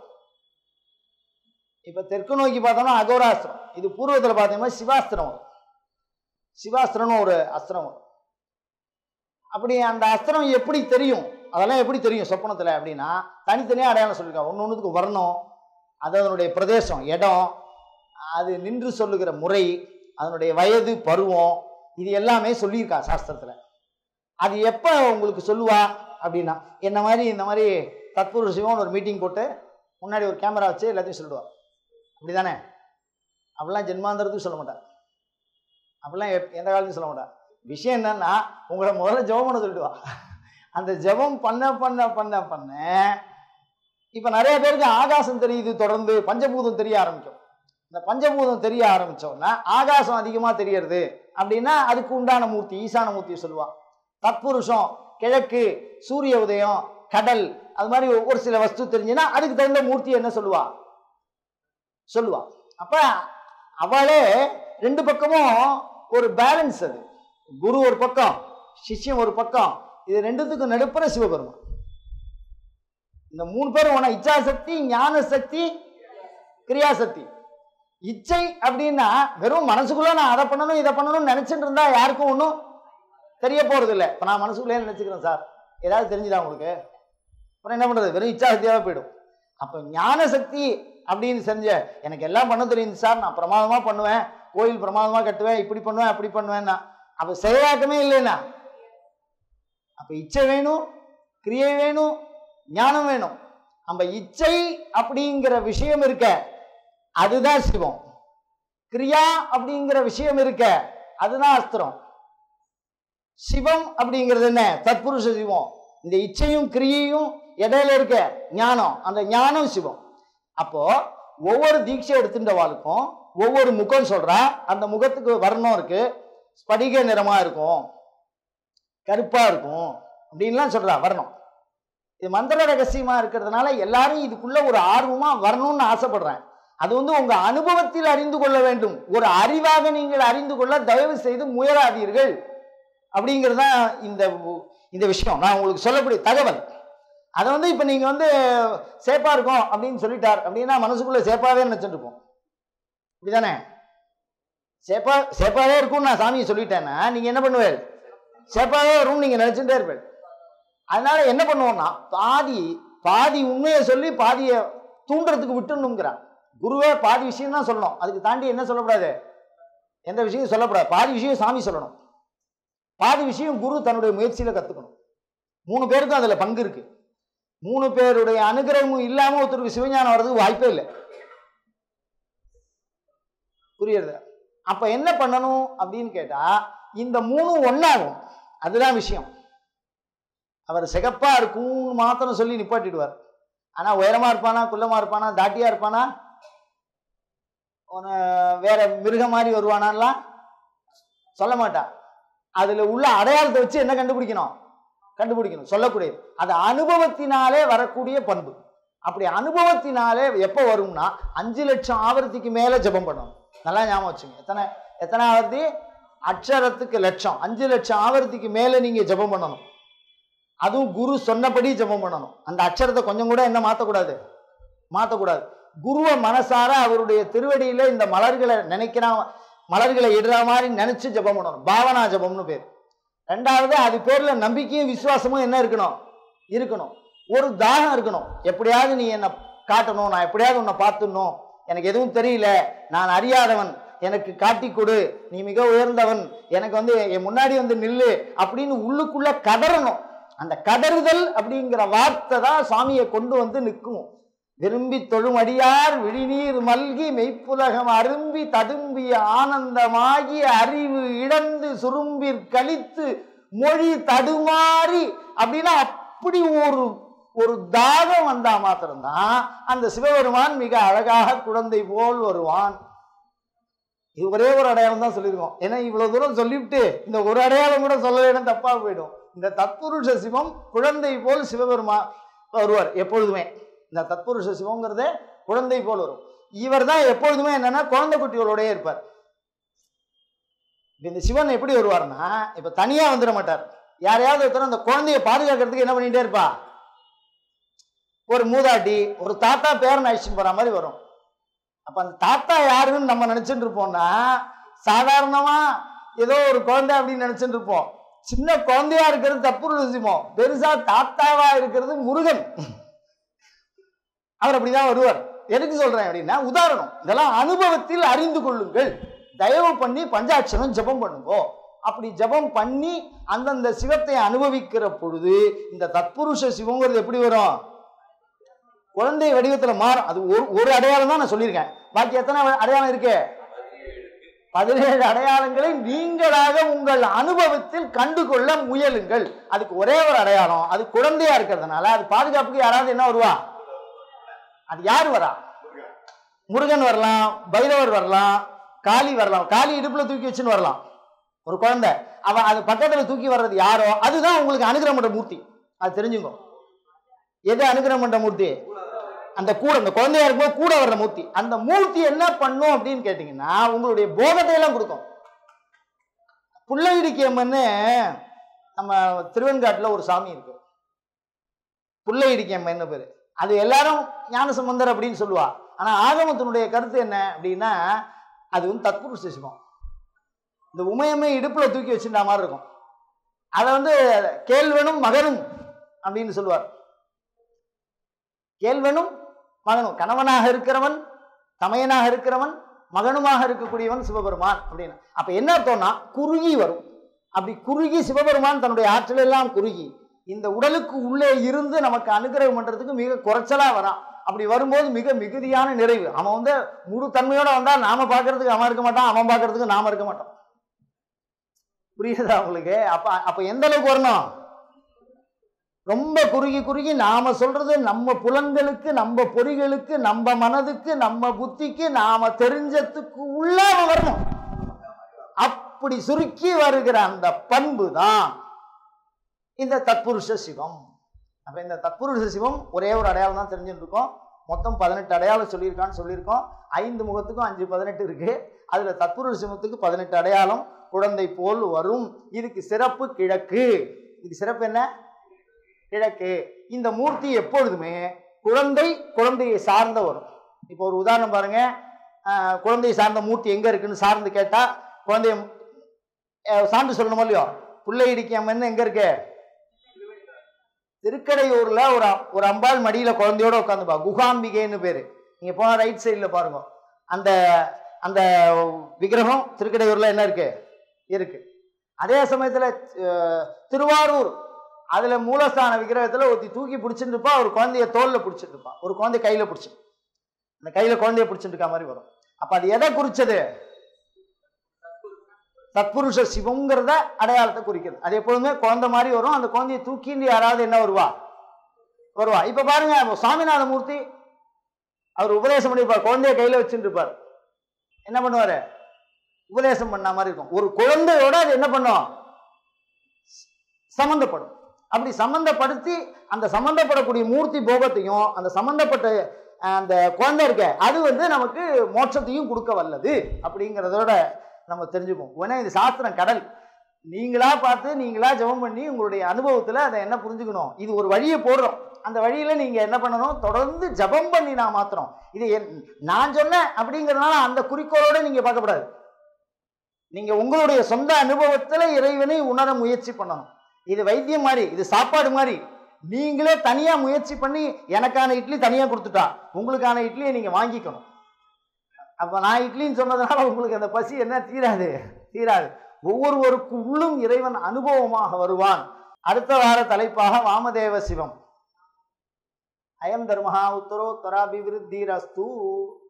A: இப்ப தெற்கு நோக்கி பார்த்தோம்னா அகோராஸ்திரம் இது பூர்வத்துல பார்த்தோம்னா சிவாஸ்திரம் வரும் சிவாஸ்திரம்னு ஒரு அஸ்திரம் வரும் அப்படி அந்த அஸ்திரம் எப்படி தெரியும் அதெல்லாம் எப்படி தெரியும் சொப்பனத்துல அப்படின்னா தனித்தனியா அடையாளம் சொல்லியிருக்காங்க ஒன்று ஒன்றுக்கு வரணும் அது அதனுடைய பிரதேசம் இடம் அது நின்று சொல்லுகிற முறை அதனுடைய வயது பருவம் இது எல்லாமே சொல்லியிருக்கா சாஸ்திரத்துல அது எப்போ உங்களுக்கு சொல்லுவா அப்படின்னா என்ன மாதிரி இந்த மாதிரி தத்புருஷ சிவன் ஒரு மீட்டிங் போட்டு முன்னாடி ஒரு கேமரா வச்சு எல்லாத்தையும் சொல்லிடுவா அப்படிதானே அப்படிலாம் ஜென்மாந்தரத்துக்கு சொல்ல மாட்டா அப்படிலாம் எப்- எந்த காலத்தையும் சொல்ல மாட்டா விஷயம் என்னன்னா உங்களை முதல்ல ஜெபம் பண்ண சொல்லிடுவா அந்த ஜெபம் பண்ண பண்ண பண்ண பண்ண இப்ப நிறைய பேருக்கு ஆகாசம் தெரியுது தொடர்ந்து பஞ்சபூதம் தெரிய ஆரம்பிக்கும் இந்த பஞ்சபூதம் தெரிய ஆரம்பிச்சோம்னா ஆகாசம் அதிகமா தெரியறது அப்படின்னா அதுக்கு உண்டான மூர்த்தி ஈசான மூர்த்தியை சொல்லுவா தத்புருஷம் கிழக்கு சூரிய உதயம் கடல் அது மாதிரி ஒரு சில வஸ்து தெரிஞ்சுன்னா அதுக்கு தகுந்த மூர்த்தி என்ன சொல்லுவா சொல்லுவா அப்ப அவளே ரெண்டு பக்கமும் ஒரு பேலன்ஸ் அது குரு ஒரு பக்கம் சிஷ்யம் ஒரு பக்கம் இது ரெண்டுத்துக்கும் நடுப்புற சிவபெருமான் இந்த மூணு பேரும் ஒண்ணா இச்சா சக்தி ஞான சக்தி கிரியாசக்தி இச்சை அப்படின்னா வெறும் மனசுக்குள்ள நான் அதை பண்ணணும் இதை பண்ணணும்னு நினைச்சிட்டு இருந்தா யாருக்கும் ஒன்றும் தெரிய போறது இல்லை இப்போ நான் மனசுக்குள்ளே நினைச்சுக்கிறேன் சார் ஏதாவது தெரிஞ்சுதா உங்களுக்கு அப்புறம் என்ன பண்றது வெறும் இச்சா சக்தியாவே போயிடும் அப்போ ஞான சக்தி அப்படின்னு செஞ்ச எனக்கு எல்லாம் பண்ண தெரியும் சார் நான் பிரமாதமா பண்ணுவேன் கோயில் பிரமாதமா கட்டுவேன் இப்படி பண்ணுவேன் அப்படி பண்ணுவேன்னா அப்போ செயலாக்கமே இல்லைன்னா அப்போ இச்சை வேணும் கிரியை வேணும் ஞானம் வேணும் நம்ம இச்சை அப்படிங்கிற விஷயம் இருக்க அதுதான் சிவம் கிரியா அப்படிங்கிற விஷயம் இருக்க அதுதான் அஸ்திரம் சிவம் அப்படிங்கிறது என்ன தத்புருஷ சிவம் இந்த இச்சையும் கிரியையும் இடையில இருக்க ஞானம் அந்த ஞானம் சிவம் அப்போ ஒவ்வொரு தீட்சை எடுத்துட்டவாளுக்கும் ஒவ்வொரு முகம் சொல்றா அந்த முகத்துக்கு வர்ணம் இருக்கு ஸ்படிக நிறமா இருக்கும் கருப்பா இருக்கும் அப்படின்லாம் சொல்றா வர்ணம் இது மந்திர ரகசியமா இருக்கிறதுனால எல்லாரும் இதுக்குள்ள ஒரு ஆர்வமா வரணும்னு ஆசைப்படுறேன் அது வந்து உங்க அனுபவத்தில் அறிந்து கொள்ள வேண்டும் ஒரு அறிவாக நீங்கள் அறிந்து கொள்ள தயவு செய்து முயலாதீர்கள் அப்படிங்கிறது தான் இந்த இந்த விஷயம் நான் உங்களுக்கு சொல்லக்கூடிய தகவல் அதை வந்து இப்போ நீங்கள் வந்து சேஃபாக இருக்கும் அப்படின்னு சொல்லிட்டார் அப்படின்னா மனசுக்குள்ளே சேஃபாகவே நினச்சிட்டு இருப்போம் இப்படிதானே சேஃபா சேஃபாகவே இருக்கும்னு நான் சாமியை சொல்லிட்டேன்னா நீங்கள் என்ன பண்ணுவேன் சேஃபாகவே வரும்னு நீங்கள் நினச்சிட்டே இருப்பேன் அதனால என்ன பண்ணுவோம்னா பாதி பாதி உண்மையை சொல்லி பாதியை தூண்டுறதுக்கு விட்டுணுங்கிறான் குருவே பாதி விஷயம் தான் சொல்லணும் அதுக்கு தாண்டி என்ன சொல்லக்கூடாது எந்த விஷயம் சொல்லக்கூடாது பாதி விஷயம் சாமி சொல்லணும் பாதி விஷயம் குரு தன்னுடைய முயற்சியில கத்துக்கணும் மூணு பேருக்கும் அதுல பங்கு இருக்கு மூணு பேருடைய அனுகிரகமும் இல்லாம ஒருத்தருக்கு சிவஞானம் வர்றதுக்கு வாய்ப்பே இல்லை புரியுது அப்ப என்ன பண்ணணும் அப்படின்னு கேட்டா இந்த மூணும் ஒண்ணாகும் அதுதான் விஷயம் அவர் சிகப்பா இருக்கும்னு மாத்திரம் சொல்லி நிப்பாட்டிடுவார் ஆனா உயரமா இருப்பானா குள்ளமா இருப்பானா தாட்டியா இருப்பானா உன வேற மிருகம் மாதிரி வருவானாலாம் சொல்ல மாட்டான் அதுல உள்ள அடையாளத்தை வச்சு என்ன கண்டுபிடிக்கணும் கண்டுபிடிக்கணும் சொல்லக்கூடியது அது அனுபவத்தினாலே வரக்கூடிய பண்பு அப்படி அனுபவத்தினாலே எப்போ வரும்னா அஞ்சு லட்சம் ஆவர்த்திக்கு மேல ஜெபம் பண்ணணும் நல்லா ஞாபகம் வச்சுங்க எத்தனை எத்தனை ஆவர்த்தி அக்ஷரத்துக்கு லட்சம் அஞ்சு லட்சம் ஆவர்த்திக்கு மேல நீங்க ஜெபம் பண்ணணும் அதுவும் குரு சொன்னபடி ஜெபம் பண்ணணும் அந்த அக்ஷரத்தை கொஞ்சம் கூட என்ன மாத்தக்கூடாது மாத்தக்கூடாது குருவை மனசார அவருடைய திருவடியில இந்த மலர்களை நினைக்கிற மலர்களை இடுற மாதிரி நினைச்சு ஜெபம் பண்ணணும் பாவனா ஜெபம்னு பேர் ரெண்டாவது அது பேர்ல நம்பிக்கையும் விசுவாசமும் என்ன இருக்கணும் இருக்கணும் ஒரு தாகம் இருக்கணும் எப்படியாவது நீ என்னை காட்டணும் நான் எப்படியாவது உன்னை பார்த்துடணும் எனக்கு எதுவும் தெரியல நான் அறியாதவன் எனக்கு காட்டி கொடு நீ மிக உயர்ந்தவன் எனக்கு வந்து என் முன்னாடி வந்து நில்லு அப்படின்னு உள்ளுக்குள்ள கதறணும் அந்த கதறுதல் அப்படிங்கிற வார்த்தை தான் சாமியை கொண்டு வந்து நிற்கும் விரும்பி தொழும் அடியார் விழிநீர் மல்கி மெய்ப்புலகம் அரும்பி ததும்பிய ஆனந்தமாகி அறிவு இழந்து சுரும்பிற் கழித்து மொழி தடுமாறி அப்படின்னா அப்படி ஒரு ஒரு தாகம் வந்தா மாத்திரம்தான் அந்த சிவபெருமான் மிக அழகாக குழந்தை போல் வருவான் இது ஒரே ஒரு அடையாளம் தான் சொல்லியிருக்கோம் ஏன்னா இவ்வளவு தூரம் சொல்லிவிட்டு இந்த ஒரு அடையாளம் கூட சொல்லலைன்னு தப்பா போயிடும் இந்த தத்புருஷ சிவம் குழந்தை போல் சிவபெருமா வருவார் எப்பொழுதுமே இந்த தத்புருஷ சிவங்கிறது குழந்தை போல் வரும் இவர் தான் எப்பொழுதுமே என்னன்னா குழந்தை குட்டிகளோடயே இருப்பார் இப்ப இந்த சிவன் எப்படி வருவார்னா இப்ப தனியா வந்துட மாட்டார் யாரையாவது ஒருத்தர் அந்த குழந்தைய பாதுகாக்கிறதுக்கு என்ன பண்ணிட்டே இருப்பா ஒரு மூதாட்டி ஒரு தாத்தா பேரன் அழிச்சுட்டு போற மாதிரி வரும் அப்ப அந்த தாத்தா யாருன்னு நம்ம நினைச்சிட்டு இருப்போம்னா சாதாரணமா ஏதோ ஒரு குழந்தை அப்படின்னு நினைச்சிட்டு இருப்போம் சின்ன குழந்தையா இருக்கிறது தப்பு ரசிப்போம் பெருசா தாத்தாவா இருக்கிறது முருகன் அவர் அப்படிதான் வருவார் எதுக்கு சொல்றேன் அப்படின்னா உதாரணம் இதெல்லாம் அனுபவத்தில் அறிந்து கொள்ளுங்கள் தயவு பண்ணி பஞ்சாட்சரம் ஜெபம் பண்ணுங்க அப்படி ஜெபம் பண்ணி அந்தந்த சிவத்தை அனுபவிக்கிற பொழுது இந்த தத்புருஷ சிவங்கிறது எப்படி வரும் குழந்தை வடிவத்துல மாறும் அது ஒரு ஒரு அடையாளம் தான் நான் சொல்லியிருக்கேன் பாக்கி எத்தனை அடையாளம் இருக்கு பதினேழு அடையாளங்களை நீங்களாக உங்கள் அனுபவத்தில் கண்டு கொள்ள முயலுங்கள் அதுக்கு ஒரே ஒரு அடையாளம் அது குழந்தையா இருக்கிறதுனால அது பாதுகாப்புக்கு யாராவது என்ன வருவா அது யார் வரா முருகன் வரலாம் பைரவர் வரலாம் காளி வரலாம் காளி இடுப்புல தூக்கி வச்சுன்னு வரலாம் ஒரு குழந்தை அவன் அது பக்கத்துல தூக்கி வர்றது யாரோ அதுதான் உங்களுக்கு அனுகிரகம் பண்ற மூர்த்தி அது தெரிஞ்சுங்க எது அனுகிரகம் பண்ற மூர்த்தி அந்த கூட அந்த குழந்தையா இருக்கும்போது கூட வர்ற மூர்த்தி அந்த மூர்த்தி என்ன பண்ணும் அப்படின்னு கேட்டீங்கன்னா உங்களுடைய போகத்தை எல்லாம் கொடுக்கும் புள்ளையிடிக்கு அம்மன்னு நம்ம திருவெண்காட்டுல ஒரு சாமி இருக்கு புள்ளையிடிக்கு அம்மன் பேரு அது எல்லாரும் ஞானசம்பந்தர் அப்படின்னு சொல்லுவா ஆனா ஆகமத்தினுடைய கருத்து என்ன அப்படின்னா அது வந்து தத்புருஷ சிவம் இந்த உமையம்மை இடுப்புல தூக்கி வச்சுட்டா மாதிரி இருக்கும் அதை வந்து கேள்வனும் மகனும் அப்படின்னு சொல்லுவார் கேள்வனும் மகனும் கணவனாக இருக்கிறவன் தமையனாக இருக்கிறவன் மகனுமாக இருக்கக்கூடியவன் சிவபெருமான் அப்படின்னு அப்ப என்ன அர்த்தம்னா குறுகி வரும் அப்படி குறுகி சிவபெருமான் தன்னுடைய ஆற்றல் எல்லாம் குறுகி இந்த உடலுக்கு உள்ளே இருந்து நமக்கு அனுகிரகம் பண்றதுக்கு மிக குறைச்சலா வரான் அப்படி வரும்போது மிக மிகுதியான நிறைவு அவன் வந்து முழு தன்மையோட வந்தா நாம பார்க்கறதுக்கு அவன் இருக்க மாட்டான் அவன் பார்க்கறதுக்கு நாம இருக்க மாட்டோம் புரியுதா உங்களுக்கு அப்ப அப்ப எந்த அளவுக்கு வரணும் ரொம்ப குறுகி குறுகி நாம சொல்றது நம்ம புலன்களுக்கு நம்ம பொறிகளுக்கு நம்ம மனதுக்கு நம்ம புத்திக்கு நாம தெரிஞ்சதுக்கு உள்ள அவன் வரணும் அப்படி சுருக்கி வருகிற அந்த பண்பு தான் இந்த தத்புருஷ சிவம் அப்ப இந்த தத்புருஷ சிவம் ஒரே ஒரு அடையாளம் தான் தெரிஞ்சுட்டு இருக்கோம் மொத்தம் பதினெட்டு அடையாளம் சொல்லியிருக்கான்னு சொல்லியிருக்கோம் ஐந்து முகத்துக்கும் அஞ்சு பதினெட்டு இருக்கு அதுல தத்புருஷ சிவத்துக்கு பதினெட்டு அடையாளம் குழந்தை போல் வரும் இதுக்கு சிறப்பு கிழக்கு இது சிறப்பு என்ன கிழக்கு இந்த மூர்த்தி எப்பொழுதுமே குழந்தை குழந்தையை சார்ந்த வரும் இப்போ ஒரு உதாரணம் பாருங்க ஆஹ், குழந்தையை சார்ந்த மூர்த்தி எங்க இருக்குன்னு சார்ந்து கேட்டா குழந்தைய அஹ், சான்று சொல்லணுமோ இல்லையோ புள்ளை இடிக்காமன்னு எங்க இருக்கு திருக்கடையூர்ல ஒரு அ- ஒரு அம்பாள் மடியில குழந்தையோட உட்காந்துப்பா குகாம்பிகைன்னு பேரு நீங்க போனா ரைட் சைடுல பாருங்க அந்த அந்த விக்கிரகம் திருக்கடையூர்ல என்ன இருக்கு இருக்கு அதே சமயத்துல அஹ், திருவாரூர் அதுல மூலஸ்தான விக்கிரகத்துல ஒருத்தி தூக்கி பிடிச்சிட்டு இருப்பா ஒரு குழந்தைய தோல்ல பிடிச்சிட்டு இருப்பா ஒரு குழந்தை கையில பிடிச்சி அந்த கையில குழந்தைய பிடிச்சிட்டு இருக்க மாதிரி வரும் அப்ப அது எதை குறிச்சது தத்புருஷ சிவம்ங்கிறத அடையாளத்தை குறிக்கிறது அது எப்பொழுதுமே குழந்தை மாதிரி வரும் அந்த குழந்தையை தூக்கிண்டு யாராவது என்ன வருவா வருவா இப்ப பாருங்க இப்ப சாமிநாத மூர்த்தி அவர் உபதேசம் பண்ணிருப்பார் குழந்தைய கையில வச்சுட்டு இருப்பார் என்ன பண்ணுவாரு உபதேசம் பண்ண மாதிரி இருக்கும் ஒரு குழந்தையோட அது என்ன பண்ணும் சம்பந்தப்படும் அப்படி சம்பந்தப்படுத்தி அந்த சம்பந்தப்படக்கூடிய மூர்த்தி போகத்தையும் அந்த சம்பந்தப்பட்ட அஹ், அந்த குழந்தை இருக்க அது வந்து நமக்கு மோட்சத்தையும் கொடுக்க வல்லது அப்படிங்கிறதோட நம்ம தெரிஞ்சுப்போம் ஏன்னா இது சாஸ்திரம் கடல் நீங்களா பார்த்து நீங்களா ஜெபம் பண்ணி உங்களுடைய அனுபவத்துல அதை என்ன புரிஞ்சுக்கணும் இது ஒரு வழியை போடுறோம் அந்த வழியில நீங்க என்ன பண்ணணும் தொடர்ந்து ஜெபம் பண்ணி நான் மாத்திரம் இது என்- நான் சொன்னேன் அப்படிங்கிறதுனால அந்த குறிக்கோளோட நீங்க பார்க்கக்கூடாது நீங்க உங்களுடைய சொந்த அனுபவத்துல இறைவனை உணர முயற்சி பண்ணணும் இது வைத்தியம் மாதிரி இது சாப்பாடு மாதிரி நீங்களே தனியா முயற்சி பண்ணி எனக்கான இட்லி தனியா கொடுத்துட்டா உங்களுக்கான இட்லியை நீங்க வாங்கிக்கணும் அப்ப நான் இட்லின்னு சொன்னதுனால உங்களுக்கு அந்த பசி என்ன தீராது தீராது ஒவ்வொருவருக்கு உள்ளும் இறைவன் அனுபவமாக வருவான் அடுத்த வார தலைப்பாக வாமதேவ சிவம் அயம் தர்மஹா உத்தரோத்தராபிவிருத்திரஸ்து